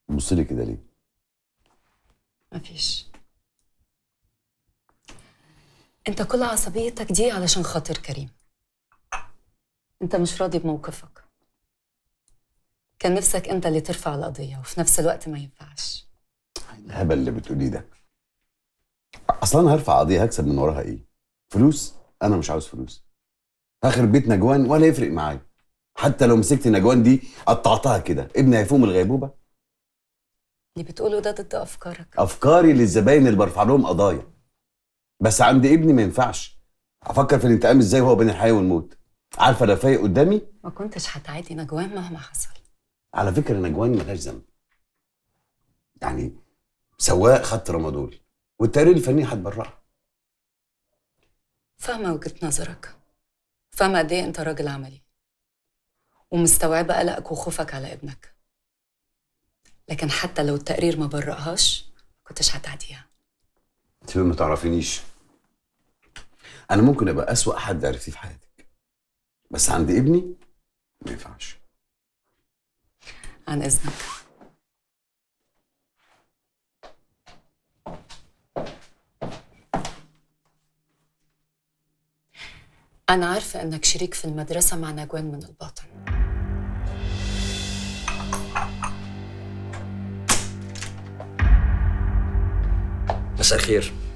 بص لي كده ليه مفيش انت كل عصبيتك دي علشان خاطر كريم انت مش راضي بموقفك كان نفسك انت اللي ترفع القضية وفي نفس الوقت ما ينفعش الهبل اللي بتقوليه ده اصلا انا هرفع قضيه هكسب من وراها ايه فلوس انا مش عاوز فلوس اخر بيت نجوان ولا يفرق معايا حتى لو مسكت نجوان دي قطعتها كده ابني هيفوق من الغيبوبه اللي بتقوله ده ضد افكارك افكاري للزباين اللي برفع لهم قضايا بس عند ابني ما ينفعش افكر في الانتقام ازاي وهو بين الحياه والموت عارفه لو فايق قدامي ما كنتش هتعادي نجوان مهما حصل على فكره نجوان ملهاش ذنب يعني سواق خد ترامادول والتقرير الفني هتبرعها فاهمة وجهة نظرك فاهمة قد ايه انت راجل عملي ومستوعبة قلقك وخوفك على ابنك لكن حتى لو التقرير ما برقهاش ما كنتش هتعديها انت ما تعرفينيش انا ممكن ابقى اسوأ حد عرفتيه في حياتك بس عند ابني ما ينفعش عن اذنك أنا عارفة إنك شريك في المدرسة مع نجوان من الباطن مساء الخير